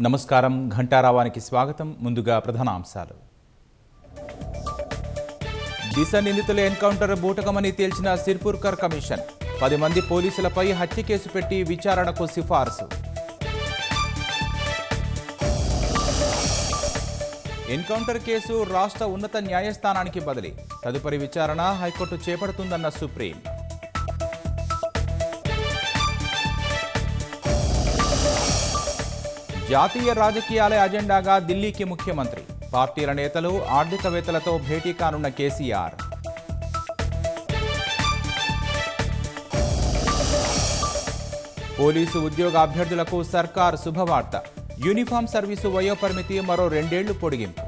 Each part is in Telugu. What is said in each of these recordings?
నమస్కారం ఘంటారావానికి స్వాగతం ముందుగా ప్రధాన అంశాలు దిశ నిందితుల ఎన్కౌంటర్ బూటకమని తేల్చిన సిర్పూర్కర్ కమిషన్ పది మంది పోలీసులపై హత్య కేసు పెట్టి విచారణకు సిఫార్సు ఎన్కౌంటర్ కేసు రాష్ట్ర ఉన్నత న్యాయస్థానానికి బదిలీ తదుపరి విచారణ హైకోర్టు చేపడుతుందన్న సుప్రీం జాతీయ రాజకీయాల అజెండాగా ఢిల్లీకి ముఖ్యమంత్రి పార్టీల నేతలు ఆర్థికవేత్తలతో భేటీ కానున్న కేసీఆర్ పోలీసు ఉద్యోగ అభ్యర్థులకు సర్కార్ శుభవార్త యూనిఫామ్ సర్వీసు వయోపరిమితి మరో రెండేళ్లు పొడిగింపు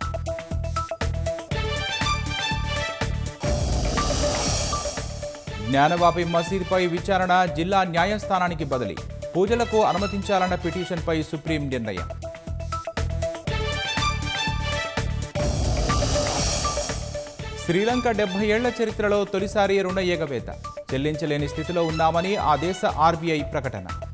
జ్ఞానవాపి మసీద్పై విచారణ జిల్లా న్యాయస్థానానికి బదిలీ పూజలకు అనుమతించాలన్న పిటిషన్పై సుప్రీం నిర్ణయం శ్రీలంక డెబ్బై ఏళ్ల చరిత్రలో తొలిసారి రుణ ఎగవేత చెల్లించలేని స్థితిలో ఉన్నామని ఆ దేశ ఆర్బీఐ ప్రకటన